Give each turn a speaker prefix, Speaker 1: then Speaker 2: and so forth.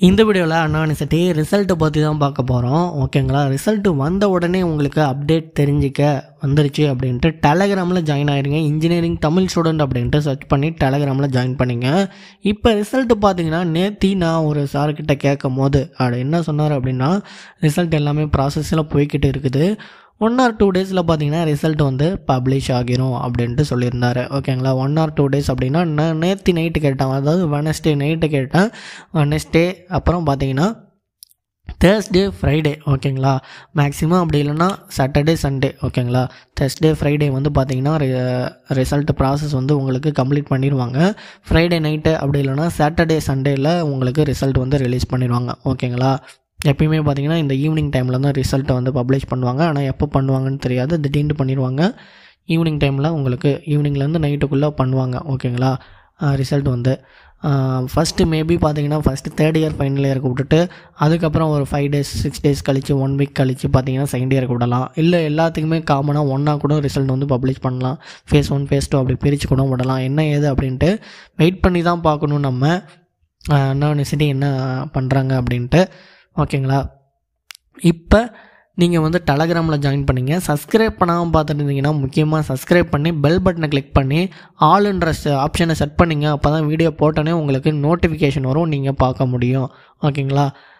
Speaker 1: இந்த வீடியோவில் அண்ணானிசிட்டி ரிசல்ட்டை பற்றி தான் பார்க்க போகிறோம் ஓகேங்களா ரிசல்ட்டு வந்த உடனே உங்களுக்கு அப்டேட் தெரிஞ்சிக்க வந்துருச்சு அப்படின்ட்டு டெலகிராமில் ஜாயின் ஆயிருங்க இன்ஜினியரிங் தமிழ் ஸ்டூடெண்ட் அப்படின்ட்டு சர்ச் பண்ணி டெலகிராமில் ஜாயின் பண்ணிங்க இப்போ ரிசல்ட்டு பார்த்தீங்கன்னா நேத்தி நான் ஒரு சார்கிட்ட கேட்கும் போது அவர் என்ன சொன்னார் அப்படின்னா ரிசல்ட் எல்லாமே ப்ராசஸில் போய்கிட்டு இருக்குது ஒன் ஆர் டூ டேஸில் பார்த்தீங்கன்னா ரிசல்ட் வந்து பப்ளிஷ் ஆகிரும் அப்படின்ட்டு சொல்லியிருந்தாரு ஓகேங்களா ஒன் ஆர் டூ டேஸ் அப்படின்னா நான் நேற்று நைட்டு கேட்டேன் அதாவது வெனஸ்டே நைட்டு கேட்டேன் வெனஸ்டே அப்புறம் பார்த்தீங்கன்னா தேர்ஸ்டே ஃப்ரைடே ஓகேங்களா மேக்ஸிமம் அப்படி இல்லைன்னா சாட்டர்டே சண்டே ஓகேங்களா தேர்ஸ்டே ஃப்ரைடே வந்து பார்த்தீங்கன்னா ரிசல்ட் ப்ராசஸ் வந்து உங்களுக்கு கம்ப்ளீட் பண்ணிடுவாங்க ஃப்ரைடே நைட்டு அப்படி இல்லைன்னா சாட்டர்டே சண்டேயில் உங்களுக்கு ரிசல்ட் வந்து ரிலீஸ் பண்ணிடுவாங்க ஓகேங்களா எப்பயுமே பார்த்தீங்கன்னா இந்த ஈவினிங் டைமில் தான் ரிசல்ட்டை வந்து பப்ளிஷ் பண்ணுவாங்க ஆனால் எப்போ பண்ணுவாங்கன்னு தெரியாது திடீர்னு பண்ணிடுவாங்க ஈவினிங் டைமில் உங்களுக்கு ஈவினிங்லேருந்து நைட்டுக்குள்ளே பண்ணுவாங்க ஓகேங்களா ரிசல்ட் வந்து ஃபஸ்ட்டு மேபி பார்த்தீங்கன்னா ஃபஸ்ட்டு தேர்ட் இயர் ஃபைனல் இயருக்கு விட்டுட்டு அதுக்கப்புறம் ஒரு ஃபைவ் டேஸ் சிக்ஸ் டேஸ் கழித்து ஒன் வீக் கழித்து பார்த்தீங்கன்னா செகண்ட் இயருக்கு விடலாம் இல்லை எல்லாத்துக்குமே காமனாக ஒன்றா கூட ரிசல்ட் வந்து பப்ளிஷ் பண்ணலாம் ஃபேஸ் ஒன் ஃபேஸ் டூ அப்படி பிரித்து கூட விடலாம் என்ன ஏது அப்படின்ட்டு வெயிட் பண்ணி தான் பார்க்கணும் நம்ம அண்ணா யூனிவர்சிட்டி என்ன பண்ணுறாங்க அப்படின்ட்டு ஓகேங்களா இப்போ நீங்கள் வந்து டெலகிராமில் ஜாயின் பண்ணிங்க சப்ஸ்கிரைப் பண்ணாமல் பார்த்துட்டு இருந்தீங்கன்னா முக்கியமாக சப்ஸ்கிரைப் பண்ணி பெல் பட்டனை கிளிக் பண்ணி ஆல்ன்ற ஆப்ஷனை செட் பண்ணிங்க அப்போ தான் வீடியோ போட்டோன்னே உங்களுக்கு நோட்டிஃபிகேஷன் வரும் நீங்கள் பார்க்க முடியும் ஓகேங்களா